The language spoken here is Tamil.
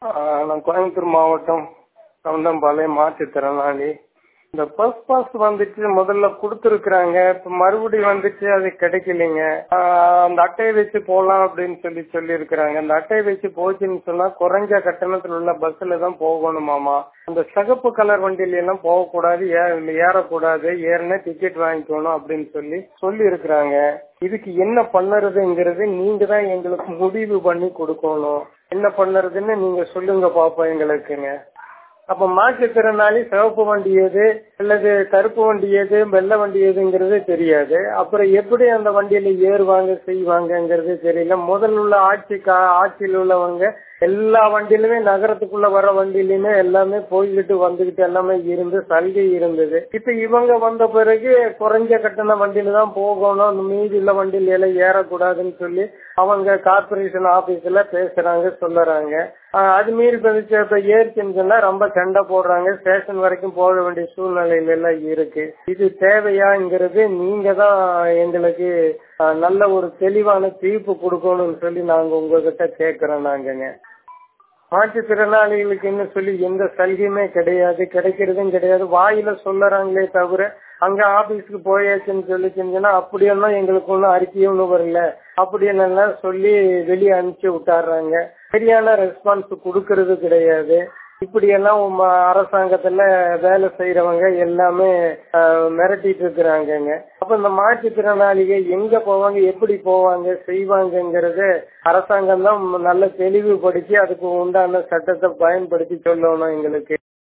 ஆஹ் நான் கோயம்புத்தூர் மாவட்டம் கவுண்டம்பாளையம் மாற்றுத்திறனாளி இந்த பஸ் பாஸ் வந்துட்டு முதல்ல கொடுத்துருக்குறாங்க இப்ப மறுபடியும் வந்துட்டு அது கிடைக்கலைங்க ஆஹ் அந்த அட்டையை வச்சு போகலாம் அப்படின்னு சொல்லி சொல்லி இருக்கிறாங்க அந்த அட்டையை வச்சு போச்சுன்னு சொன்னா குறைஞ்ச கட்டணத்தில் உள்ள பஸ்ல தான் போகணுமாமா அந்த சிகப்பு கலர் வண்டியில எல்லாம் போகக்கூடாது ஏ- ஏறக்கூடாது ஏறினா டிக்கெட் வாங்கிக்கணும் அப்படின்னு சொல்லி சொல்லி இருக்கிறாங்க இதுக்கு என்ன பண்ணுறதுங்கிறது நீங்க தான் எங்களுக்கு முடிவு பண்ணி கொடுக்கணும் என்ன பண்ணுறதுன்னு நீங்க சொல்லுங்க பாப்போம் எங்களுக்குங்க அப்ப மாற்றுத்திறனாளி சிவப்பு வண்டி எது அல்லது கருப்பு வண்டி எது வெள்ளை வண்டி எதுங்கிறது தெரியாது அப்புறம் எப்படி அந்த வண்டியில ஏறுவாங்க செய்வாங்கங்கிறது தெரியல முதல்ல உள்ள ஆட்சி கா- ஆட்சியில் உள்ளவங்க எல்லா வண்டியிலுமே நகரத்துக்குள்ள வர வண்டியிலுமே எல்லாமே போய்கிட்டு வந்துகிட்டு எல்லாமே இருந்து சலுகை இருந்தது இப்ப இவங்க வந்த பிறகு குறைஞ்ச கட்டண வண்டியில தான் போகணும் மீதி உள்ள வண்டியில எல்லாம் ஏறக்கூடாதுன்னு சொல்லி அவங்க கார்பரேஷன் ஆபீஸ்ல பேசுறாங்க சொல்லுறாங்க ஆஹ் அது மீறி பதிச்சு இப்ப ஏறிச்சுன்னு சொன்னா ரொம்ப சண்டை போடுறாங்க ஸ்டேஷன் வரைக்கும் போக வேண்டிய சூழ்நிலையில எல்லாம் இருக்கு இது தேவையாங்கிறது நீங்க தான் எங்களுக்கு ஆஹ் நல்ல ஒரு தெளிவான தீர்ப்பு கொடுக்கணும்னு சொல்லி நாங்க உங்ககிட்ட கேக்குறோம் நாங்கங்க மாற்றுத்திறனாளிகளுக்கு என்ன சொல்லி எந்த சலுகையுமே கிடையாது கிடைக்கிறதும் கிடையாது வாயில சொல்லுறாங்களே தவிர அங்க ஆபீஸ்க்கு போயாச்சுன்னு சொல்லி செஞ்சோன்னா அப்படியெல்லாம் எங்களுக்கு ஒன்றும் அறிக்கையும் ஒன்றும் வரல அப்படியெல்லாம் சொல்லி வெளியே அனுப்பிச்சு விட்டாடுறாங்க சரியான ரெஸ்பான்ஸ் கொடுக்கறது கிடையாது இப்படியெல்லாம் உம்ம அரசாங்கத்துல வேலை செய்யறவங்க எல்லாமே ஆஹ், மிரட்டிட்டு இருக்கிறாங்கங்க அப்ப இந்த மாற்றுத்திறனாளிகள் எங்க போவாங்க எப்படி போவாங்க செய்வாங்கங்கறது அரசாங்கம் தான் நல்ல தெளிவுபடுத்தி அதுக்கு உண்டான சட்டத்தை பயன்படுத்தி சொல்லணும் எங்களுக்கு